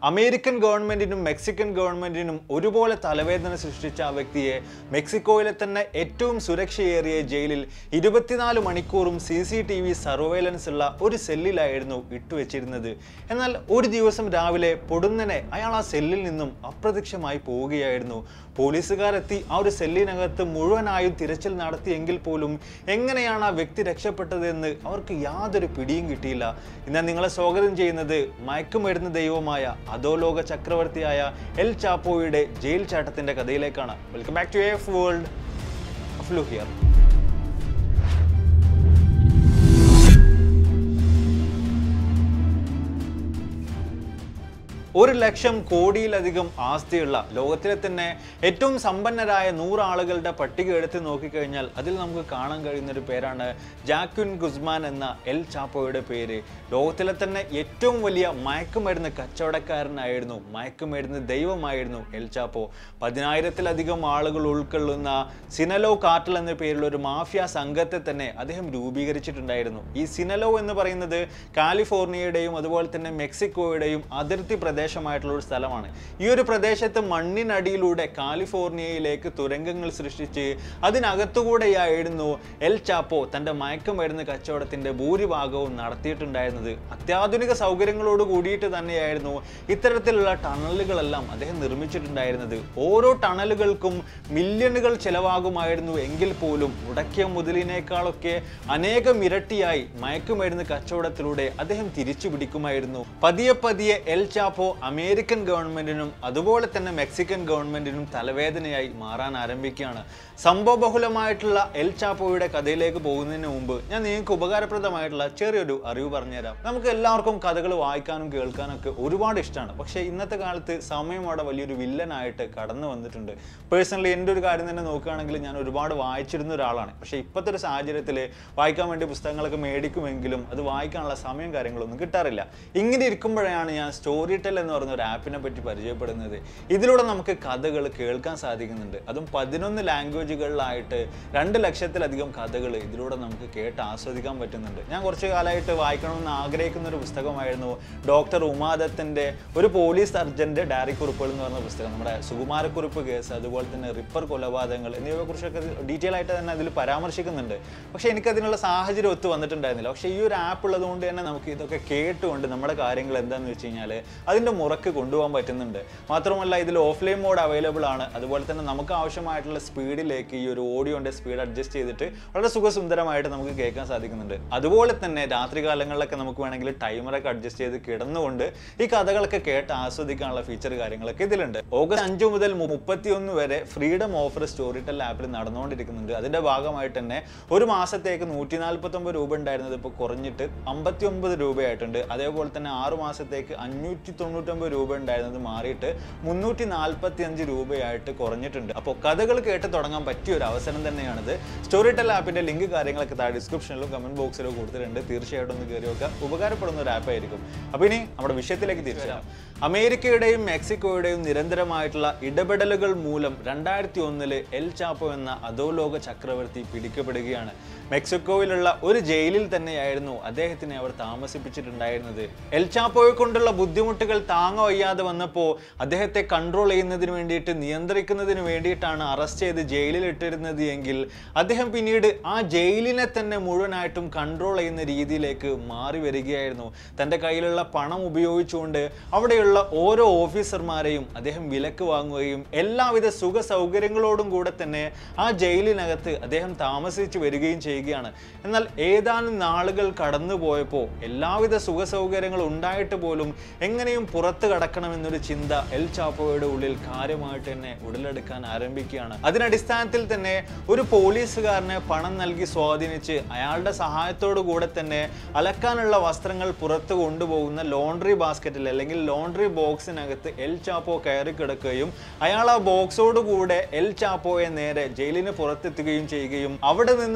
American ഗവൺമെന്റിനും Mexican ഗവൺമെന്റിനും ഒരുപോലെ തലവേദന സൃഷ്ടിച്ച ആ വ്യക്തിയെ മെക്സിക്കോയിലെ തന്നെ ഏറ്റവും സുരക്ഷയേറിയ ജയിലിൽ ഇരുപത്തിനാല് മണിക്കൂറും C C T V surveillance ഉള്ള ഒരു സെല്ലിലായിരുന്നു ഇട്ടുവെച്ചിരുന്നത് എന്നാൽ ഒരു ദിവസം രാവിലെ പൊടുന്നനെ അയാൾ ആ സെല്ലിൽ നിന്നും അപ്രത്യക്ഷമായി പോവുകയായിരുന്നു പോലീസുകാരെത്തി ആ ഒരു സെല്ലിനകത്ത് മുഴുവനായും തിരച്ചിൽ നടത്തിയെങ്കിൽ പോലും എങ്ങനെയാണ് ആ വ്യക്തി രക്ഷപ്പെട്ടത് എന്ന് അവർക്ക് യാതൊരു പിടിയും കിട്ടിയില്ല എന്നാൽ നിങ്ങളെ സ്വാഗതം ചെയ്യുന്നത് മയക്കുമരുന്ന് ദൈവമായ അധോലോക ചക്രവർത്തിയായ എൽ ചാപ്പോയുടെ ജയിൽ ചാട്ടത്തിന്റെ കഥയിലേക്കാണ് welcome back to F world അഫ്ലു ഹിയർ ഒരു ലക്ഷം കോടിയിലധികം ആസ്തിയുള്ള ലോകത്തിലെ തന്നെ ഏറ്റവും സമ്പന്നരായ നൂറ് ആളുകളുടെ പട്ടിക എടുത്ത് നോക്കിക്കഴിഞ്ഞാൽ അതിൽ നമുക്ക് കാണാൻ കഴിയുന്ന ഒരു പേരാണ് ജാക്വിൻ ഗുസ്മാൻ എന്ന എൽ ചാപ്പോയുടെ പേര് ലോകത്തിലെ തന്നെ ഏറ്റവും വലിയ മയക്കുമരുന്ന് കച്ചവടക്കാരനായിരുന്നു മയക്കുമരുന്ന് ദൈവമായിരുന്നു എൽ ചാപ്പോ പതിനായിരത്തിലധികം ആളുകൾ ഉൾക്കൊള്ളുന്ന സിനലോ കാർട്ടൽ എന്ന പേരിലുള്ള ഒരു മാഫിയ സംഘത്തെ തന്നെ അദ്ദേഹം രൂപീകരിച്ചിട്ടുണ്ടായിരുന്നു ഈ സിനലോ എന്ന് പറയുന്നത് കാലിഫോർണിയയുടെയും അതുപോലെ തന്നെ മെക്സിക്കോയുടെയും അതിർത്തി പ്രദേശമായിട്ടുള്ള ഒരു സ്ഥലമാണ് ഈ ഒരു പ്രദേശത്ത് മണ്ണിനടിയിലൂടെ കാലിഫോർണിയയിലേക്ക് തുരങ്കങ്ങൾ സൃഷ്ടിച്ച് അതിനകത്തുകൂടെയായിരുന്നു എൽ ചാപ്പോ തൻ്റെ മയക്കുമരുന്ന് കച്ചവടത്തിന്റെ ഭൂരിഭാഗവും നടത്തിയിട്ടുണ്ടായിരുന്നത് അത്യാധുനിക സൗകര്യങ്ങളോട് കൂടിയിട്ട് തന്നെയായിരുന്നു ഇത്തരത്തിലുള്ള ടണലുകളെല്ലാം അദ്ദേഹം നിർമ്മിച്ചിട്ടുണ്ടായിരുന്നത് ഓരോ ടണലുകൾക്കും മില്യണുകൾ ചെലവാകുമായിരുന്നു എങ്കിൽ പോലും മുടക്കിയ മുതലിനേക്കാളൊക്കെ അനേകം ഇരട്ടിയായി മയക്കുമരുന്ന് കച്ചവടത്തിലൂടെ അദ്ദേഹം തിരിച്ചു പിടിക്കുമായിരുന്നു പതിയെ പതിയെ എൽ ചാപ്പോ അമേരിക്കൻ ഗവൺമെന്റിനും അതുപോലെ തന്നെ മെക്സിക്കൻ ഗവൺമെന്റിനും തലവേദനയായി മാറാൻ ആരംഭിക്കുകയാണ് സംഭവബഹുലമായിട്ടുള്ള എൽ ചാപ്പോയുടെ കഥയിലേക്ക് പോകുന്നതിന് മുമ്പ് ഞാൻ നിങ്ങൾക്ക് ഉപകാരപ്രദമായിട്ടുള്ള ചെറിയൊരു അറിവ് പറഞ്ഞുതരാം നമുക്ക് എല്ലാവർക്കും കഥകൾ വായിക്കാനും കേൾക്കാനും ഒക്കെ ഒരുപാട് ഇഷ്ടമാണ് പക്ഷേ ഇന്നത്തെ കാലത്ത് സമയം അവിടെ വലിയൊരു വില്ലനായിട്ട് കടന്നു വന്നിട്ടുണ്ട് പേഴ്സണലി എൻ്റെ ഒരു കാര്യം തന്നെ നോക്കുകയാണെങ്കിൽ ഞാൻ ഒരുപാട് വായിച്ചിരുന്ന ഒരാളാണ് പക്ഷേ ഇപ്പോഴത്തെ ഒരു സാഹചര്യത്തിൽ വായിക്കാൻ വേണ്ടി പുസ്തകങ്ങളൊക്കെ മേടിക്കുമെങ്കിലും അത് വായിക്കാനുള്ള സമയം കാര്യങ്ങളൊന്നും കിട്ടാറില്ല ഇങ്ങനെ ഇരിക്കുമ്പോഴാണ് ഞാൻ സ്റ്റോറി ടെൽ എന്ന് പറയുന്ന ഒരു ആപ്പിനെ പറ്റി പരിചയപ്പെടുന്നത് ഇതിലൂടെ നമുക്ക് കഥകൾ കേൾക്കാൻ സാധിക്കുന്നുണ്ട് അതും പതിനൊന്ന് ലാംഗ്വേജുകളിലായിട്ട് രണ്ട് ലക്ഷത്തിലധികം കഥകൾ ഇതിലൂടെ നമുക്ക് കേട്ട് ആസ്വദിക്കാൻ പറ്റുന്നുണ്ട് ഞാൻ കുറച്ച് കാലമായിട്ട് വായിക്കണമെന്ന് ആഗ്രഹിക്കുന്ന ഒരു പുസ്തകമായിരുന്നു ഡോക്ടർ ഉമാദത്തിൻ്റെ ഒരു പോലീസ് സർജൻ്റെ ഡയറി കുറിപ്പുകൾ എന്ന് പറഞ്ഞ പുസ്തകം നമ്മുടെ സുകുമാരക്കുറിപ്പ് കേസ് അതുപോലെ തന്നെ റിപ്പർ കൊലപാതകങ്ങൾ എന്നിവയെ കുറിച്ചൊക്കെ ഡീറ്റെയിൽ ആയിട്ട് തന്നെ അതിൽ പരാമർശിക്കുന്നുണ്ട് പക്ഷേ എനിക്കതിനുള്ള സാഹചര്യം ഒത്തു വന്നിട്ടുണ്ടായിരുന്നില്ല പക്ഷേ ഈ ഒരു ആപ്പ് ഉള്ളത് കൊണ്ട് തന്നെ നമുക്ക് ഇതൊക്കെ കേട്ടുകൊണ്ട് നമ്മുടെ കാര്യങ്ങൾ എന്താണെന്ന് വെച്ച് കഴിഞ്ഞാൽ അതിൻ്റെ മുറക്ക് കൊണ്ടുപോകാൻ പറ്റുന്നുണ്ട് മാത്രമല്ല ഇതിൽ ഓഫ്ലൈൻ മോഡ് അവൈലബിൾ ആണ് അതുപോലെ തന്നെ നമുക്ക് ആവശ്യമായിട്ടുള്ള സ്പീഡിലേക്ക് ഈ ഒരു ഓഡിയോൻ്റെ സ്പീഡ് അഡ്ജസ്റ്റ് ചെയ്തിട്ട് വളരെ സുഖസുന്ദരമായിട്ട് നമുക്ക് കേൾക്കാൻ സാധിക്കുന്നുണ്ട് അതുപോലെ തന്നെ രാത്രി കാലങ്ങളിലൊക്കെ നമുക്ക് വേണമെങ്കിൽ ടൈമറൊക്കെ അഡ്ജസ്റ്റ് ചെയ്ത് കിടന്നുകൊണ്ട് ഈ കഥകളൊക്കെ കേട്ട് ആസ്വദിക്കാനുള്ള ഫീച്ചർ കാര്യങ്ങളൊക്കെ ഇതിലുണ്ട് ഓഗസ്റ്റ് അഞ്ച് മുതൽ മുപ്പത്തിയൊന്ന് വരെ ഫ്രീഡം ഓഫർ സ്റ്റോറി ടെൽ ആപ്പിൽ നടന്നുകൊണ്ടിരിക്കുന്നുണ്ട് അതിന്റെ ഭാഗമായിട്ട് തന്നെ ഒരു മാസത്തേക്ക് നൂറ്റി നാൽപ്പത്തൊമ്പത് രൂപ ഉണ്ടായിരുന്നത് ഇപ്പോൾ കുറഞ്ഞിട്ട് അമ്പത്തി ഒമ്പത് രൂപയായിട്ടുണ്ട് അതേപോലെ തന്നെ ആറ് മാസത്തേക്ക് അഞ്ഞൂറ്റി തൊണ്ണൂറ്റൊമ്പത് രൂപ ഉണ്ടായിരുന്നത് മാറിയിട്ട് മുന്നൂറ്റി നാൽപ്പത്തി അഞ്ച് രൂപയായിട്ട് കുറഞ്ഞിട്ടുണ്ട് അപ്പോൾ കഥകൾ കേട്ട് തുടങ്ങാൻ പറ്റിയ ഒരു അവസരം തന്നെയാണിത് സ്റ്റോറി ടെൽ ആപ്പിന്റെ ലിങ്ക് കാര്യങ്ങളൊക്കെ താഴെ ഡിസ്ക്രിപ്ഷനിലും കമന്റ് ബോക്സിലും കൊടുത്തിട്ടുണ്ട് തീർച്ചയായിട്ടും ഒന്ന് കയറി വെക്കുക ഉപകാരപ്പെടുന്ന ഒരു ആപ്പ് ആയിരിക്കും അപ്പോൾ ഇനി നമ്മുടെ വിഷയത്തിലേക്ക് തിരിച്ചു വരാം അമേരിക്കയുടെയും മെക്സിക്കോയുടെയും നിരന്തരമായിട്ടുള്ള ഇടപെടലുകൾ മൂലം രണ്ടായിരത്തി ഒന്നില് എൽ ചാപ്പോ എന്ന അധോലോക ചക്രവർത്തി പിടിക്കപ്പെടുകയാണ് മെക്സിക്കോയിലുള്ള ഒരു ജയിലിൽ തന്നെയായിരുന്നു അദ്ദേഹത്തിനെ അവർ താമസിപ്പിച്ചിട്ടുണ്ടായിരുന്നത് എൽ ചാപ്പോയെ കൊണ്ടുള്ള ബുദ്ധിമുട്ടുകൾ താങ്ങ വയ്യാതെ വന്നപ്പോൾ അദ്ദേഹത്തെ കൺട്രോൾ ചെയ്യുന്നതിന് വേണ്ടിയിട്ട് നിയന്ത്രിക്കുന്നതിന് വേണ്ടിയിട്ടാണ് അറസ്റ്റ് ചെയ്ത് ജയിലിൽ ഇട്ടിരുന്നത് എങ്കിൽ അദ്ദേഹം പിന്നീട് ആ ജയിലിനെ തന്നെ മുഴുവനായിട്ടും കൺട്രോൾ ചെയ്യുന്ന രീതിയിലേക്ക് മാറി വരികയായിരുന്നു തൻ്റെ കയ്യിലുള്ള പണം ഉപയോഗിച്ചുകൊണ്ട് അവിടെയുള്ള ഓരോ ഓഫീസർമാരെയും അദ്ദേഹം വിലക്ക് വാങ്ങുകയും എല്ലാവിധ സുഖ സൗകര്യങ്ങളോടും കൂടെ തന്നെ ആ ജയിലിനകത്ത് അദ്ദേഹം താമസിച്ചു വരികയും ചെയ്യുകയാണ് എന്നാൽ ഏതാനും നാളുകൾ കടന്നു പോയപ്പോൾ എല്ലാവിധ സുഖ സൗകര്യങ്ങൾ ഉണ്ടായിട്ട് പോലും എങ്ങനെയും പുറത്ത് കടക്കണമെന്നൊരു ചിന്ത എൽ ചാപ്പോയുടെ ഉള്ളിൽ കാര്യമായിട്ട് തന്നെ ഉടലെടുക്കാൻ ആരംഭിക്കുകയാണ് അതിനടിസ്ഥാനത്തിൽ തന്നെ ഒരു പോലീസുകാരനെ പണം നൽകി സ്വാധീനിച്ച് അയാളുടെ സഹായത്തോടു കൂടെ തന്നെ അലക്കാനുള്ള വസ്ത്രങ്ങൾ പുറത്ത് കൊണ്ടുപോകുന്ന ലോണ്ടറി ബാസ്ക്കറ്റിൽ അല്ലെങ്കിൽ ലോണ്ടറി ബോക്സിനകത്ത് എൽ ചാപ്പോ കയറി കിടക്കുകയും അയാൾ ആ ബോക്സോട് കൂടെ എൽ ചാപ്പോയെ നേരെ ജയിലിന് പുറത്തെത്തുകയും ചെയ്യുകയും അവിടെ നിന്നും കാർ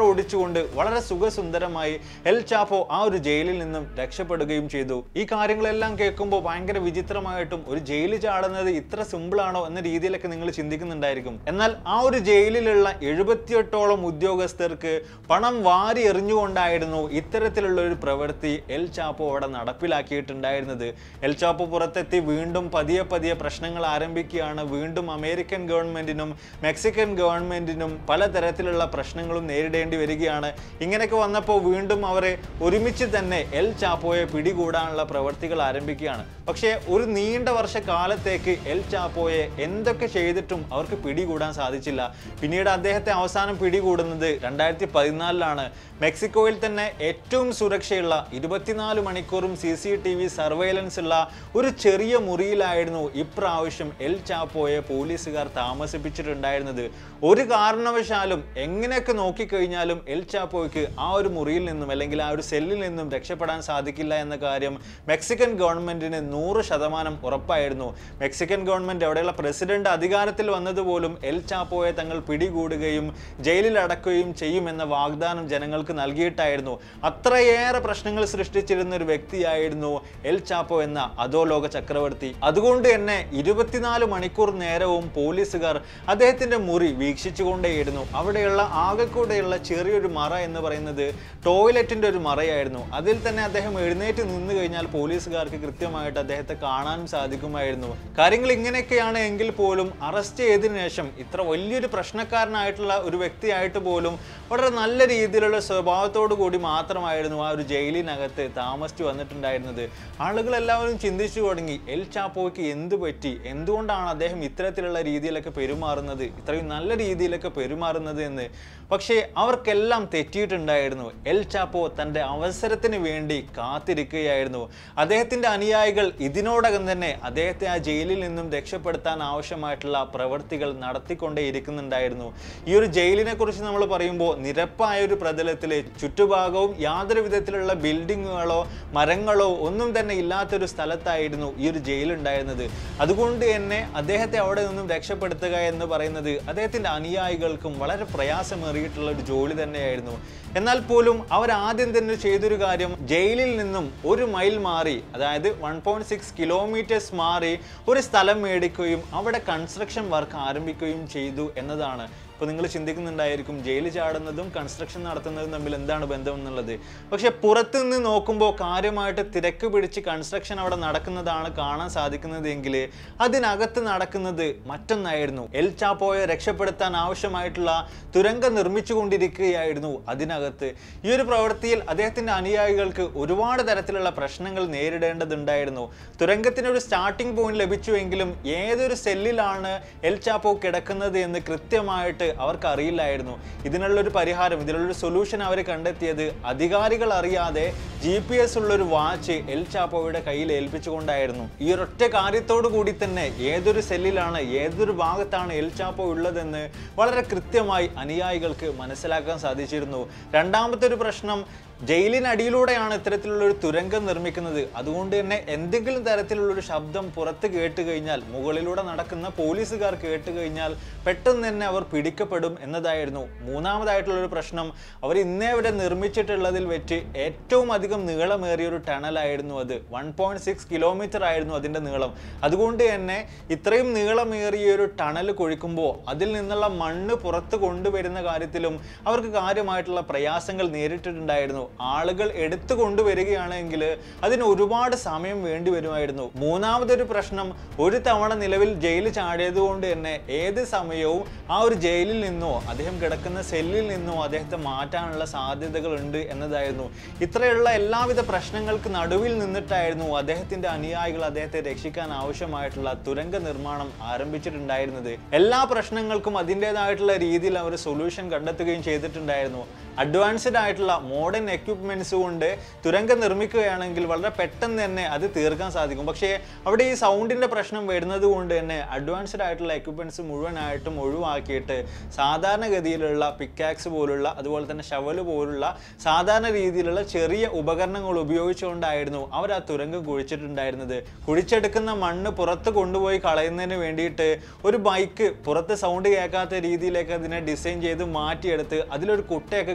ഓടിച്ചുകൊണ്ട് വളരെ സുഖസുന്ദരമായി എൽ ചാപ്പോ ആ ഒരു ജയിലിൽ നിന്നും രക്ഷപ്പെടുകയും ചെയ്തു ഈ കാര്യങ്ങളെല്ലാം കേൾക്കുമ്പോൾ ഭയങ്കര വിചിത്രമായിട്ടും ഒരു ജയിൽ ചാടുന്നത് ഇത്ര സിമ്പിൾ ആണോ എന്ന രീതിയിലൊക്കെ നിങ്ങൾ ചിന്തിക്കുന്നുണ്ടായിരിക്കും എന്നാൽ ആ ഒരു ജയിലിലുള്ള എഴുപത്തിയെട്ടോളം ഉദ്യോഗസ്ഥർക്ക് പണം വാരി എറിഞ്ഞുകൊണ്ടായിരുന്നു ഇത്തരത്തിലുള്ള ഒരു പ്രവൃത്തി എൽ ചാപ്പോ അവിടെ നടപ്പിലാക്കിയിട്ടുണ്ടായിരുന്നത് എൽ ചാപ്പോ പുറത്തെത്തി വീണ്ടും പതിയെ പതിയെ പ്രശ്നങ്ങൾ ആരംഭിക്കുകയാണ് വീണ്ടും അമേരിക്കൻ ഗവൺമെന്റിനും മെക്സിക്കൻ ഗവൺമെന്റിനും പലതരത്തിലുള്ള പ്രശ്നങ്ങളും നേരിടേണ്ടി വരികയാണ് ഇങ്ങനെയൊക്കെ വന്നപ്പോൾ വീണ്ടും അവരെ ഒരുമിച്ച് തന്നെ എൽ ചാപ്പോയെ പിടികൂടാനുള്ള പ്രവർത്തികൾ ആരംഭിക്കുകയാണ് പക്ഷേ ഒരു നീണ്ട വർഷ കാലത്തേക്ക് എൽ ചാപ്പോയെ എന്തൊക്കെ ചെയ്തിട്ടും അവർക്ക് പിടികൂടാൻ സാധിച്ചില്ല പിന്നീട് അദ്ദേഹത്തെ അവസാനം പിടികൂടുന്നത് രണ്ടായിരത്തി പതിനാലിലാണ് മെക്സിക്കോയിൽ തന്നെ ഏറ്റവും സുരക്ഷയുള്ള ഇരുപത്തിനാല് മണിക്കൂറും C C T V surveillance ഉള്ള ഒരു ചെറിയ മുറിയിലായിരുന്നു ഇപ്രാവശ്യം എൽ ചാപ്പോയെ പോലീസുകാർ താമസിപ്പിച്ചിട്ടുണ്ടായിരുന്നത് ഒരു കാരണവശാലും എങ്ങനെയൊക്കെ നോക്കിക്കഴിഞ്ഞാലും എൽ ചാപ്പോയ്ക്ക് ആ ഒരു മുറിയിൽ നിന്നും അല്ലെങ്കിൽ ആ ഒരു സെല്ലിൽ നിന്നും രക്ഷപ്പെടാൻ സാധിക്കില്ല എന്ന കാര്യം മെക്സിക്കൻ ഗവൺമെന്റിന് നൂറ് ശതമാനം ഉറപ്പായിരുന്നു മെക്സിക്കൻ ഗവൺമെന്റ് അവിടെയുള്ള പ്രസിഡന്റ് അധികാരത്തിൽ വന്നതുപോലും എൽ ചാപ്പോയെ തങ്ങൾ പിടികൂടുകയും ജയിലിൽ അടക്കുകയും ചെയ്യുമെന്ന വാഗ്ദാനം ജനങ്ങൾക്ക് നൽകിയിട്ടായിരുന്നു അത്രയേറെ പ്രശ്നങ്ങൾ സൃഷ്ടിച്ചിരുന്ന ഒരു വ്യക്തിയായിരുന്നു എൽ ചാപ്പോ എന്ന അധോലോക ചക്രവർത്തി അതുകൊണ്ട് തന്നെ ഇരുപത്തിനാല് മണിക്കൂർ നേരവും പോലീസുകാർ അദ്ദേഹത്തിന്റെ മുറി വീക്ഷിച്ചുകൊണ്ടേയിരുന്നു അവിടെയുള്ള ആകെക്കൂടെയുള്ള ചെറിയൊരു മറ എന്ന് പറയുന്നത് ടോയ്ലറ്റിന്റെ ഒരു മറയായിരുന്നു അതിൽ തന്നെ അദ്ദേഹം എഴുന്നേറ്റ് നിന്ന് കഴിഞ്ഞാൽ പോലീസുകാർക്ക് കൃത്യമായിട്ട് അദ്ദേഹത്തെ കാണാനും സാധിക്കുമായിരുന്നു കാര്യങ്ങൾ ഇങ്ങനെയൊക്കെയാണ് എങ്കിൽ പോലും അറസ്റ്റ് ചെയ്തതിനു ശേഷം ഇത്ര വലിയൊരു പ്രശ്നക്കാരനായിട്ടുള്ള ഒരു വ്യക്തിയായിട്ട് പോലും വളരെ നല്ല രീതിയിലുള്ള സ്വഭാവത്തോടു കൂടി മാത്രമായിരുന്നു ആ ഒരു ജയിലിനകത്ത് താമസിച്ചു വന്നിട്ടുണ്ടായിരുന്നത് ആളുകൾ എല്ലാവരും ചിന്തിച്ചു തുടങ്ങി എൽ ചാപ്പോയ്ക്ക് എന്ത് പറ്റി എന്തുകൊണ്ടാണ് അദ്ദേഹം ഇത്തരത്തിലുള്ള രീതിയിലൊക്കെ പെരുമാറുന്നത് ഇത്രയും നല്ല രീതിയിലൊക്കെ പെരുമാറുന്നത് എന്ന് പക്ഷേ അവർക്കെല്ലാം തെറ്റിയിട്ടുണ്ടായിരുന്നു എൽ ചാപ്പോ തൻ്റെ അവസരത്തിന് വേണ്ടി കാത്തിരിക്കുകയായിരുന്നു അദ്ദേഹത്തിൻ്റെ അനുയായികൾ ഇതിനോടകം തന്നെ അദ്ദേഹത്തെ ആ ജയിലിൽ നിന്നും രക്ഷപ്പെടുത്താൻ ആവശ്യമായിട്ടുള്ള പ്രവൃത്തികൾ നടത്തിക്കൊണ്ടേ ഇരിക്കുന്നുണ്ടായിരുന്നു ഈ ഒരു ജയിലിനെ കുറിച്ച് നമ്മൾ പറയുമ്പോൾ നിരപ്പായ ഒരു പ്രതലത്തിൽ ചുറ്റുഭാഗവും യാതൊരു വിധത്തിലുള്ള ബിൽഡിങ്ങുകളോ മരങ്ങളോ ഒന്നും തന്നെ ഇല്ലാത്തൊരു സ്ഥലത്തായിരുന്നു ഈ ഒരു ജയിൽ ഉണ്ടായിരുന്നത് അതുകൊണ്ട് തന്നെ അദ്ദേഹത്തെ അവിടെ നിന്നും രക്ഷപ്പെടുത്തുക എന്ന് പറയുന്നത് അദ്ദേഹത്തിന്റെ അനുയായികൾക്കും വളരെ പ്രയാസമേറിയിട്ടുള്ള ഒരു ജോലി തന്നെയായിരുന്നു എന്നാൽ പോലും അവർ ആദ്യം തന്നെ ചെയ്തൊരു കാര്യം ജയിലിൽ നിന്നും ഒരു മൈൽ മാറി അതായത് വൺ പോയിന്റ് സിക്സ് കിലോമീറ്റേഴ്സ് മാറി ഒരു സ്ഥലം മേടിക്കുകയും അവിടെ കൺസ്ട്രക്ഷൻ വർക്ക് ആരംഭിക്കുകയും ചെയ്തു എന്നതാണ് ഇപ്പോൾ നിങ്ങൾ ചിന്തിക്കുന്നുണ്ടായിരിക്കും ജയിൽ ചാടുന്നതും കൺസ്ട്രക്ഷൻ നടത്തുന്നതും തമ്മിൽ എന്താണ് ബന്ധം എന്നുള്ളത് പക്ഷെ പുറത്തു നിന്ന് നോക്കുമ്പോൾ കാര്യമായിട്ട് തിരക്ക് പിടിച്ച് കൺസ്ട്രക്ഷൻ അവിടെ നടക്കുന്നതാണ് കാണാൻ സാധിക്കുന്നത് എങ്കിൽ അതിനകത്ത് നടക്കുന്നത് മറ്റൊന്നായിരുന്നു എൽ ചാപ്പോയെ രക്ഷപ്പെടുത്താൻ ആവശ്യമായിട്ടുള്ള തുരങ്കം നിർമ്മിച്ചുകൊണ്ടിരിക്കുകയായിരുന്നു അതിനകത്ത് ഈ ഒരു പ്രവൃത്തിയിൽ അദ്ദേഹത്തിന്റെ അനുയായികൾക്ക് ഒരുപാട് തരത്തിലുള്ള പ്രശ്നങ്ങൾ നേരിടേണ്ടതുണ്ടായിരുന്നു തുരങ്കത്തിന് ഒരു സ്റ്റാർട്ടിംഗ് പോയിന്റ് ലഭിച്ചുവെങ്കിലും ഏതൊരു സെല്ലിലാണ് എൽ ചാപ്പോ കിടക്കുന്നത് എന്ന് കൃത്യമായിട്ട് അവർക്ക് അറിയില്ലായിരുന്നു ഇതിനുള്ളൊരു പരിഹാരം ഇതിനുള്ളൊരു സൊല്യൂഷൻ അവർ കണ്ടെത്തിയത് അധികാരികൾ അറിയാതെ ജി പി എസ് ഉള്ളൊരു വാച്ച് എൽ ചാപ്പോയുടെ കയ്യിൽ ഏൽപ്പിച്ചുകൊണ്ടായിരുന്നു ഈ ഒരൊറ്റ കാര്യത്തോടു കൂടി തന്നെ ഏതൊരു സെല്ലിലാണ് ഏതൊരു ഭാഗത്താണ് എൽ ചാപ്പോ ഉള്ളതെന്ന് വളരെ കൃത്യമായി അനുയായികൾക്ക് മനസ്സിലാക്കാൻ സാധിച്ചിരുന്നു രണ്ടാമത്തെ ഒരു പ്രശ്നം ജയിലിനടിയിലൂടെയാണ് ഇത്തരത്തിലുള്ള ഒരു തുരങ്കം നിർമ്മിക്കുന്നത് അതുകൊണ്ട് തന്നെ എന്തെങ്കിലും തരത്തിലുള്ള ഒരു ശബ്ദം പുറത്ത് കേട്ട് കഴിഞ്ഞാൽ മുകളിലൂടെ നടക്കുന്ന പോലീസുകാർ കേട്ട് കഴിഞ്ഞാൽ പെട്ടെന്ന് തന്നെ അവർ പിടിക്കപ്പെടും എന്നതായിരുന്നു മൂന്നാമതായിട്ടുള്ള ഒരു പ്രശ്നം അവർ ഇന്നേ വരെ നിർമ്മിച്ചിട്ടുള്ളതിൽ വെച്ച് ഏറ്റവും അധികം നീളമേറിയ ഒരു ടണലായിരുന്നു അത് വൺ പോയിന്റ് സിക്സ് കിലോമീറ്റർ ആയിരുന്നു അതിൻ്റെ നീളം അതുകൊണ്ട് തന്നെ ഇത്രയും നീളമേറിയ ഒരു ടണൽ കൊഴിക്കുമ്പോൾ അതിൽ നിന്നുള്ള മണ്ണ് പുറത്ത് കൊണ്ടുവരുന്ന കാര്യത്തിലും അവർക്ക് കാര്യമായിട്ടുള്ള പ്രയാസങ്ങൾ നേരിട്ടിട്ടുണ്ടായിരുന്നു ആളുകൾ എടുത്തു കൊണ്ടുവരികയാണെങ്കിൽ അതിന് ഒരുപാട് സമയം വേണ്ടി വരുമായിരുന്നു മൂന്നാമതൊരു പ്രശ്നം ഒരു തവണ നിലവിൽ ജയിൽ ചാടിയത് കൊണ്ട് തന്നെ ഏത് സമയവും ആ ഒരു ജയിലിൽ നിന്നോ അദ്ദേഹം കിടക്കുന്ന സെല്ലിൽ നിന്നോ അദ്ദേഹത്തെ മാറ്റാനുള്ള സാധ്യതകൾ ഉണ്ട് എന്നതായിരുന്നു ഇത്രയുള്ള എല്ലാവിധ പ്രശ്നങ്ങൾക്ക് നടുവിൽ നിന്നിട്ടായിരുന്നു അദ്ദേഹത്തിന്റെ അനുയായികൾ അദ്ദേഹത്തെ രക്ഷിക്കാൻ ആവശ്യമായിട്ടുള്ള തുരങ്ക നിർമ്മാണം ആരംഭിച്ചിട്ടുണ്ടായിരുന്നത് എല്ലാ പ്രശ്നങ്ങൾക്കും അതിൻ്റെതായിട്ടുള്ള രീതിയിൽ അവർ സൊല്യൂഷൻ കണ്ടെത്തുകയും ചെയ്തിട്ടുണ്ടായിരുന്നു അഡ്വാൻസ്ഡ് ആയിട്ടുള്ള മോഡേൺ എക്യുപ്മെന്റ്സ് കൊണ്ട് തുരങ്കം നിർമ്മിക്കുകയാണെങ്കിൽ വളരെ പെട്ടെന്ന് തന്നെ അത് തീർക്കാൻ സാധിക്കും പക്ഷേ അവിടെ ഈ സൗണ്ടിന്റെ പ്രശ്നം വരുന്നത് കൊണ്ട് തന്നെ അഡ്വാൻസ്ഡ് ആയിട്ടുള്ള എക്യുപ്മെന്റ്സ് മുഴുവനായിട്ടും ഒഴിവാക്കിയിട്ട് സാധാരണഗതിയിലുള്ള പിക്കാക്സ് പോലുള്ള അതുപോലെ തന്നെ ഷവല് പോലുള്ള സാധാരണ രീതിയിലുള്ള ചെറിയ ഉപകരണങ്ങൾ ഉപയോഗിച്ചുകൊണ്ടായിരുന്നു അവർ ആ തുരങ്കം കുഴിച്ചിട്ടുണ്ടായിരുന്നത് കുഴിച്ചെടുക്കുന്ന മണ്ണ് പുറത്ത് കൊണ്ടുപോയി കളയുന്നതിന് വേണ്ടിയിട്ട് ഒരു ബൈക്ക് പുറത്ത് സൗണ്ട് കേൾക്കാത്ത രീതിയിലേക്ക് അതിനെ ഡിസൈൻ ചെയ്ത് മാറ്റിയെടുത്ത് അതിലൊരു കുട്ടയൊക്കെ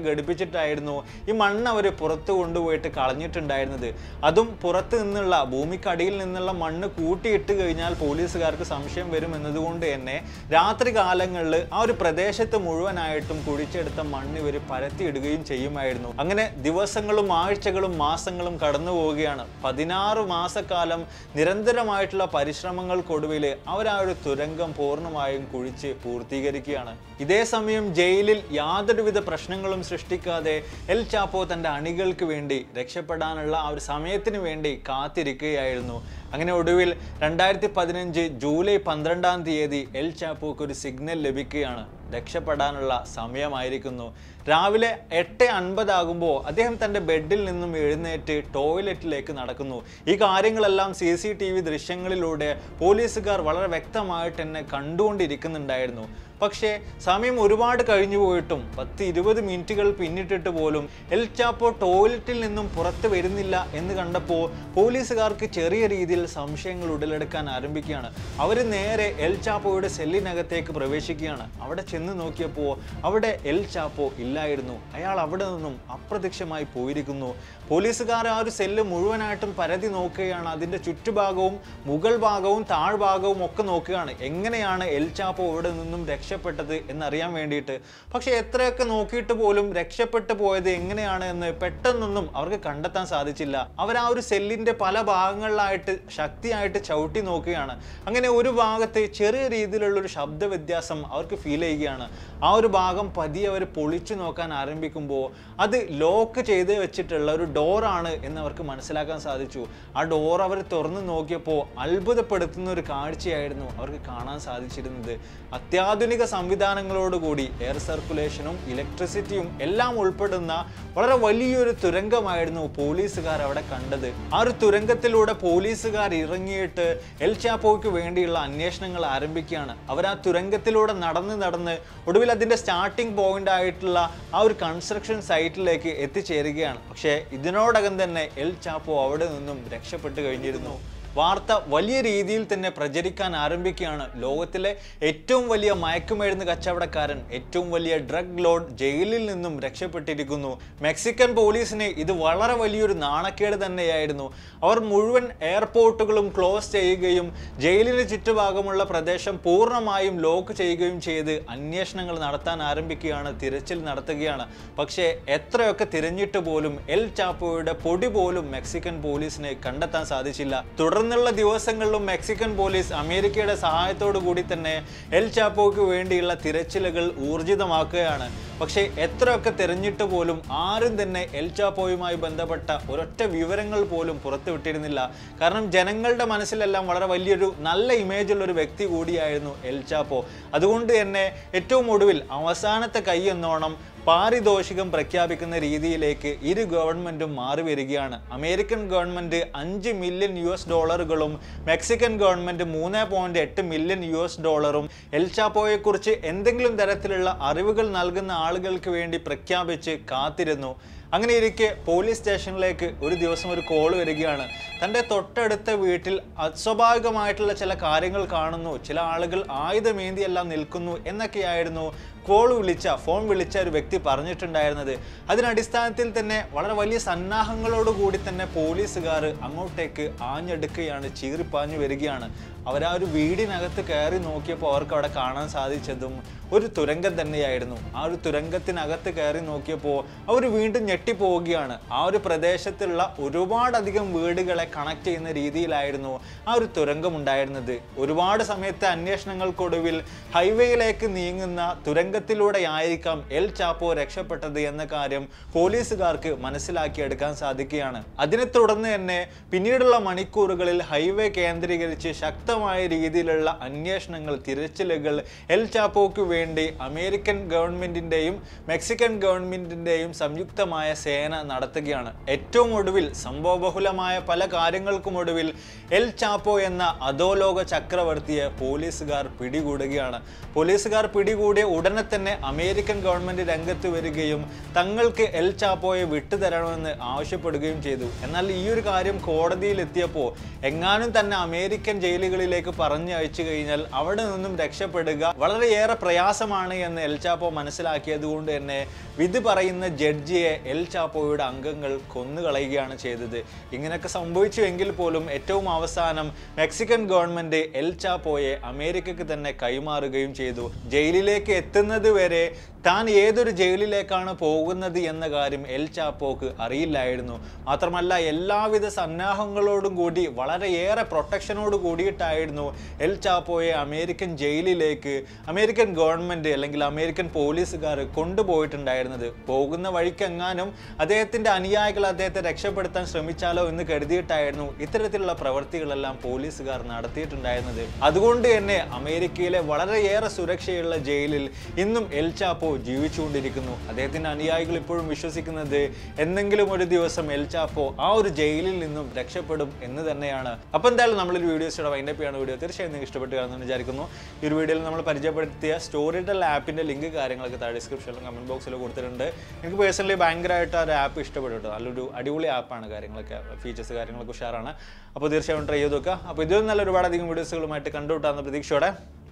ഘടിപ്പിച്ചിട്ടായിരുന്നു ഈ മണ്ണ് അവർ പുറത്ത് കൊണ്ടുപോയിട്ട് കളഞ്ഞിട്ടുണ്ടായിരുന്നത് അതും പുറത്ത് നിന്നുള്ള ഭൂമിക്കടിയിൽ നിന്നുള്ള മണ്ണ് കൂട്ടിയിട്ട് കഴിഞ്ഞാൽ പോലീസുകാർക്ക് സംശയം വരും എന്നതുകൊണ്ട് തന്നെ രാത്രി കാലങ്ങളിൽ ആ ഒരു പ്രദേശത്ത് മുഴുവനായിട്ടും കുഴിച്ചെടുത്ത മണ്ണ് ഇവർ പരത്തിയിടുകയും ചെയ്യുമായിരുന്നു അങ്ങനെ ദിവസങ്ങളും ആഴ്ചകളും മാസങ്ങളും കടന്നു പോവുകയാണ് പതിനാറ് മാസക്കാലം നിരന്തരമായിട്ടുള്ള പരിശ്രമങ്ങൾക്കൊടുവിൽ അവർ ആ ഒരു തുരങ്കം പൂർണ്ണമായും കുഴിച്ച് പൂർത്തീകരിക്കുകയാണ് ഇതേ സമയം ജയിലിൽ യാതൊരുവിധ പ്രശ്നങ്ങളും സൃഷ്ടിക്കാതെ എൽ ചാപ്പോ തൻ്റെ അണികൾക്ക് വേണ്ടി രക്ഷപ്പെടാനുള്ള ആ ഒരു സമയത്തിന് വേണ്ടി കാത്തിരിക്കുകയായിരുന്നു അങ്ങനെ ഒടുവിൽ രണ്ടായിരത്തി പതിനഞ്ച് ജൂലൈ പന്ത്രണ്ടാം തീയതി എൽ ചാപ്പോക്ക് ഒരു സിഗ്നൽ ലഭിക്കുകയാണ് രക്ഷപ്പെടാനുള്ള സമയമായിരിക്കുന്നു രാവിലെ എട്ട് അൻപതാകുമ്പോൾ അദ്ദേഹം തൻ്റെ ബെഡിൽ നിന്നും എഴുന്നേറ്റ് ടോയ്ലറ്റിലേക്ക് നടക്കുന്നു ഈ കാര്യങ്ങളെല്ലാം സി സി ടി വി ദൃശ്യങ്ങളിലൂടെ പോലീസുകാർ വളരെ വ്യക്തമായിട്ട് തന്നെ കണ്ടുകൊണ്ടിരിക്കുന്നുണ്ടായിരുന്നു പക്ഷേ സമയം ഒരുപാട് കഴിഞ്ഞു പോയിട്ടും പത്ത് ഇരുപത് മിനിറ്റുകൾ പിന്നിട്ടിട്ട് പോലും എൽ ചാപ്പോ ടോയ്ലറ്റിൽ നിന്നും പുറത്ത് വരുന്നില്ല എന്ന് കണ്ടപ്പോൾ പോലീസുകാർക്ക് ചെറിയ രീതിയിൽ സംശയങ്ങൾ ഉടലെടുക്കാൻ ആരംഭിക്കുകയാണ് അവർ നേരെ എൽ ചാപ്പോയുടെ സെല്ലിനകത്തേക്ക് പ്രവേശിക്കുകയാണ് അവിടെ ചെന്ന് നോക്കിയപ്പോൾ അവിടെ എൽ ചാപ്പോ ഇല്ലായിരുന്നു അയാൾ അവിടെ നിന്നും അപ്രത്യക്ഷമായി പോയിരിക്കുന്നു പോലീസുകാർ ആ ഒരു സെല്ല് മുഴുവനായിട്ടും പരതി നോക്കുകയാണ് അതിൻ്റെ ചുറ്റുഭാഗവും മുകൾ ഭാഗവും താഴ്ഭാഗവും ഒക്കെ നോക്കുകയാണ് എങ്ങനെയാണ് എൽ ചാപ്പോ ഇവിടെ നിന്നും രക്ഷപ്പെട്ടത് എന്നറിയാൻ വേണ്ടിയിട്ട് പക്ഷെ എത്രയൊക്കെ നോക്കിയിട്ട് പോലും രക്ഷപ്പെട്ടു പോയത് എങ്ങനെയാണ് എന്ന് പെട്ടെന്നൊന്നും അവർക്ക് കണ്ടെത്താൻ സാധിച്ചില്ല അവർ ആ ഒരു സെല്ലിന്റെ പല ഭാഗങ്ങളിലായിട്ട് ശക്തിയായിട്ട് ചവിട്ടി നോക്കുകയാണ് അങ്ങനെ ഒരു ഭാഗത്ത് ചെറിയ രീതിയിലുള്ള ഒരു ശബ്ദ വ്യത്യാസം അവർക്ക് ഫീൽ ചെയ്യുകയാണ് ആ ഒരു ഭാഗം പതിയെ അവർ പൊളിച്ചു നോക്കാൻ ആരംഭിക്കുമ്പോൾ അത് ലോക്ക് ചെയ്ത് വെച്ചിട്ടുള്ള ഒരു ഡോറാണ് എന്ന് അവർക്ക് മനസ്സിലാക്കാൻ സാധിച്ചു ആ ഡോർ അവർ തുറന്നു നോക്കിയപ്പോൾ അത്ഭുതപ്പെടുത്തുന്ന ഒരു കാഴ്ചയായിരുന്നു അവർക്ക് കാണാൻ സാധിച്ചിരുന്നത് അത്യാധുനിക സംവിധാനങ്ങളോടുകൂടി എയർ സർക്കുലേഷനും ഇലക്ട്രിസിറ്റിയും എല്ലാം ഉൾപ്പെടുന്ന വളരെ വലിയൊരു തുരങ്കമായിരുന്നു പോലീസുകാർ അവിടെ കണ്ടത് ആ ഒരു തുരങ്കത്തിലൂടെ പോലീസുകാർ ഇറങ്ങിയിട്ട് എൽ ചാപ്പോയ്ക്ക് വേണ്ടിയുള്ള അന്വേഷണങ്ങൾ ആരംഭിക്കുകയാണ് അവർ ആ തുരങ്കത്തിലൂടെ നടന്ന് നടന്ന് ഒടുവിൽ അതിന്റെ സ്റ്റാർട്ടിംഗ് പോയിന്റ് ആയിട്ടുള്ള ആ ഒരു കൺസ്ട്രക്ഷൻ സൈറ്റിലേക്ക് എത്തിച്ചേരുകയാണ് പക്ഷേ ഇതിനോടകം തന്നെ എൽ ചാപ്പോ അവിടെ നിന്നും രക്ഷപ്പെട്ടു കഴിഞ്ഞിരുന്നു വാർത്ത വലിയ രീതിയിൽ തന്നെ പ്രചരിക്കാൻ ആരംഭിക്കുകയാണ് ലോകത്തിലെ ഏറ്റവും വലിയ മയക്കുമരുന്ന് കച്ചവടക്കാരൻ ഏറ്റവും വലിയ ഡ്രഗ് ലോഡ് ജയിലിൽ നിന്നും രക്ഷപ്പെട്ടിരിക്കുന്നു മെക്സിക്കൻ പോലീസിന് ഇത് വളരെ വലിയൊരു നാണക്കേട് തന്നെയായിരുന്നു അവർ മുഴുവൻ എയർപോർട്ടുകളും ക്ലോസ് ചെയ്യുകയും ജയിലിന് ചുറ്റുഭാഗമുള്ള പ്രദേശം പൂർണ്ണമായും ലോക്ക് ചെയ്യുകയും ചെയ്ത് അന്വേഷണങ്ങൾ നടത്താൻ ആരംഭിക്കുകയാണ് തിരച്ചിൽ നടത്തുകയാണ് പക്ഷേ എത്രയൊക്കെ തിരഞ്ഞിട്ട് പോലും എൽ ചാപ്പോയുടെ പൊടി പോലും മെക്സിക്കൻ പോലീസിന് കണ്ടെത്താൻ സാധിച്ചില്ല തുടർന്നുള്ള ദിവസങ്ങളിലും മെക്സിക്കൻ പോലീസ് അമേരിക്കയുടെ സഹായത്തോടു കൂടി തന്നെ എൽ ചാപ്പോയ്ക്ക് വേണ്ടിയുള്ള തിരച്ചിലുകൾ ഊർജിതമാക്കുകയാണ് പക്ഷേ എത്രയൊക്കെ തിരഞ്ഞിട്ട് പോലും ആരും തന്നെ എൽ ചാപ്പോയുമായി ബന്ധപ്പെട്ട ഒരൊറ്റ വിവരങ്ങൾ പോലും പുറത്തുവിട്ടിരുന്നില്ല കാരണം ജനങ്ങളുടെ മനസ്സിലെല്ലാം വളരെ വലിയൊരു നല്ല ഇമേജ് ഉള്ള ഒരു വ്യക്തി കൂടിയായിരുന്നു എൽ ചാപ്പോ അതുകൊണ്ട് തന്നെ ഏറ്റവും ഒടുവിൽ അവസാനത്തെ കൈ എന്നോണം പാരിതോഷികം പ്രഖ്യാപിക്കുന്ന രീതിയിലേക്ക് ഇരു ഗവൺമെന്റും മാറി വരികയാണ് അമേരിക്കൻ ഗവൺമെന്റ് അഞ്ച് മില്യൺ യു എസ് ഡോളറുകളും മെക്സിക്കൻ ഗവൺമെന്റ് മൂന്ന് പോയിന്റ് എട്ട് മില്യൺ യു എസ് ഡോളറും എൽ ചാപ്പോയെക്കുറിച്ച് എന്തെങ്കിലും തരത്തിലുള്ള അറിവുകൾ നൽകുന്ന ആളുകൾക്ക് വേണ്ടി പ്രഖ്യാപിച്ച് കാത്തിരുന്നു അങ്ങനെ ഇരിക്കെ പോലീസ് സ്റ്റേഷനിലേക്ക് ഒരു ദിവസം ഒരു കോൾ വരികയാണ് തൻ്റെ തൊട്ടടുത്ത വീട്ടിൽ അസ്വാഭാവികമായിട്ടുള്ള ചില കാര്യങ്ങൾ കാണുന്നു ചില ആളുകൾ ആയുധമേന്തിയെല്ലാം നിൽക്കുന്നു എന്നൊക്കെയായിരുന്നു കോൾ വിളിച്ച ഫോൺ വിളിച്ച ഒരു വ്യക്തി പറഞ്ഞിട്ടുണ്ടായിരുന്നത് അതിനടിസ്ഥാനത്തിൽ തന്നെ വളരെ വലിയ സന്നാഹങ്ങളോട് കൂടി തന്നെ പോലീസുകാർ അങ്ങോട്ടേക്ക് ആഞ്ഞെടുക്കുകയാണ് ചീറിപ്പാഞ്ഞു വരികയാണ് അവർ ആ ഒരു വീടിനകത്ത് കയറി നോക്കിയപ്പോൾ അവർക്ക് അവിടെ കാണാൻ സാധിച്ചതും ഒരു തുരങ്കം തന്നെയായിരുന്നു ആ ഒരു തുരങ്കത്തിനകത്ത് കയറി നോക്കിയപ്പോൾ അവർ വീണ്ടും ഞെട്ടിപ്പോവുകയാണ് ആ ഒരു പ്രദേശത്തുള്ള ഒരുപാടധികം വീടുകളെ കണക്ട് ചെയ്യുന്ന രീതിയിലായിരുന്നു ആ ഒരു തുരങ്കം ഉണ്ടായിരുന്നത് ഒരുപാട് സമയത്തെ അന്വേഷണങ്ങൾക്കൊടുവിൽ ഹൈവേയിലേക്ക് നീങ്ങുന്ന തുരങ്കത്തിലൂടെ ആയിരിക്കാം എൽ ചാപ്പോ രക്ഷപ്പെട്ടത് എന്ന കാര്യം പോലീസുകാർക്ക് മനസ്സിലാക്കിയെടുക്കാൻ സാധിക്കുകയാണ് അതിനെ തുടർന്ന് തന്നെ പിന്നീടുള്ള മണിക്കൂറുകളിൽ ഹൈവേ കേന്ദ്രീകരിച്ച് ശക്തമായ രീതിയിലുള്ള അന്വേഷണങ്ങൾ തിരച്ചിലുകൾ എൽ ചാപ്പോയ്ക്ക് വേണ്ടി അമേരിക്കൻ ഗവൺമെന്റിന്റെയും മെക്സിക്കൻ ഗവൺമെന്റിന്റെയും സംയുക്തമായ സേന നടത്തുകയാണ് ഏറ്റവും ഒടുവിൽ സംഭവബഹുലമായ പല കാര്യങ്ങൾക്കും ഒടുവിൽ എൽ ചാപ്പോ എന്ന അധോലോക ചക്രവർത്തിയെ പോലീസുകാർ പിടികൂടുകയാണ് പോലീസുകാർ പിടികൂടിയ ഉടനെ തന്നെ അമേരിക്കൻ ഗവൺമെന്റ് രംഗത്ത് വരികയും തങ്ങൾക്ക് എൽ ചാപ്പോയെ വിട്ടുതരണമെന്ന് ആവശ്യപ്പെടുകയും ചെയ്തു എന്നാൽ ഈ ഒരു കാര്യം കോടതിയിൽ എത്തിയപ്പോൾ എങ്ങാനും തന്നെ അമേരിക്കൻ ജയിലുകളിലേക്ക് പറഞ്ഞു അയച്ചു കഴിഞ്ഞാൽ അവിടെ നിന്നും രക്ഷപ്പെടുക വളരെയേറെ പ്രയാസമാണ് എന്ന് എൽ ചാപ്പോ മനസ്സിലാക്കിയത് കൊണ്ട് തന്നെ വിധി പറയുന്ന ജഡ്ജിയെ എൽ ചാപ്പോയുടെ അംഗങ്ങൾ കൊന്നുകളയുകയാണ് ചെയ്തത് ഇങ്ങനെയൊക്കെ സംഭവിച്ചു എങ്കിൽ പോലും ഏറ്റവും അവസാനം മെക്സിക്കൻ ഗവൺമെന്റ് എൽ ചാപ്പോയെ അമേരിക്കക്ക് തന്നെ കൈമാറുകയും ചെയ്തു ജയിലിലേക്ക് എത്തുന്നത് വരെ താൻ ഏതൊരു ജയിലിലേക്കാണ് പോകുന്നത് എന്ന കാര്യം എൽ ചാപ്പോക്ക് അറിയില്ലായിരുന്നു മാത്രമല്ല എല്ലാവിധ സന്നാഹങ്ങളോടും കൂടി വളരെയേറെ പ്രൊട്ടക്ഷനോട് കൂടിയിട്ടായിരുന്നു എൽ ചാപ്പോയെ അമേരിക്കൻ ജയിലിലേക്ക് അമേരിക്കൻ ഗവൺമെന്റ് അല്ലെങ്കിൽ അമേരിക്കൻ പോലീസുകാർ കൊണ്ടുപോയിട്ടുണ്ടായിരുന്നത് പോകുന്ന വഴിക്കെങ്ങാനും അദ്ദേഹത്തിന്റെ അനുയായികൾ അദ്ദേഹത്തെ രക്ഷപ്പെടുത്താൻ ശ്രമിച്ചാലോ എന്ന് കരുതിയിട്ടായിരുന്നു ഇത്തരത്തിലുള്ള പ്രവൃത്തികളെല്ലാം പോലീസുകാർ നടത്തിയിട്ടുണ്ടായിരുന്നത് അതുകൊണ്ട് തന്നെ അമേരിക്കയിലെ വളരെയേറെ സുരക്ഷയുള്ള ജയിലിൽ ഇന്നും എൽ ചാപ്പോ ജീവിച്ചുകൊണ്ടിരിക്കുന്നു അദ്ദേഹത്തിന്റെ അനുയായികൾ ഇപ്പോഴും വിശ്വസിക്കുന്നത് എന്തെങ്കിലും ഒരു ദിവസം എൽ ചാപ്പോ ആ ഒരു ജയിലിൽ നിന്നും രക്ഷപ്പെടും എന്ന് തന്നെയാണ് അപ്പോൾ എന്തായാലും നമ്മളൊരു വീഡിയോസിയുടെ വൈൻഡപ്പ് ചെയ്യാണ് വീഡിയോ തീർച്ചയായും നിങ്ങൾക്ക് ഇഷ്ടപ്പെട്ട് കാണുമെന്ന് വിചാരിക്കുന്നു ഈ ഒരു വീഡിയോയിൽ നമ്മൾ പരിചയപ്പെടുത്തിയ സ്റ്റോറി ടെൽ ആപ്പിന്റെ ലിങ്ക് കാര്യങ്ങളൊക്കെ താഴെ ഡിസ്ക്രിപ്ഷനിലും കമന്റ് ബോക്സിൽ കൊടുത്തിട്ടുണ്ട് എനിക്ക് പേഴ്സണലി ഭയങ്കരമായിട്ട് ആ ഒരു ആപ്പ് ഇഷ്ടപ്പെട്ടു കേട്ടോ നല്ലൊരു അടിപൊളി ആപ്പാണ് കാര്യങ്ങളൊക്കെ ഫീച്ചേഴ്സ് കാര്യങ്ങളൊക്കെ ഉഷാറാണ് അപ്പോൾ തീർച്ചയായും ട്രൈ ചെയ്ത് നോക്കുക അപ്പോൾ ഇതിൽ നല്ല ഒരുപാടധികം വീഡിയോസുകളുമായിട്ട് കണ്ടുവിട്ടാകുന്ന പ്രതീക്ഷയോടെ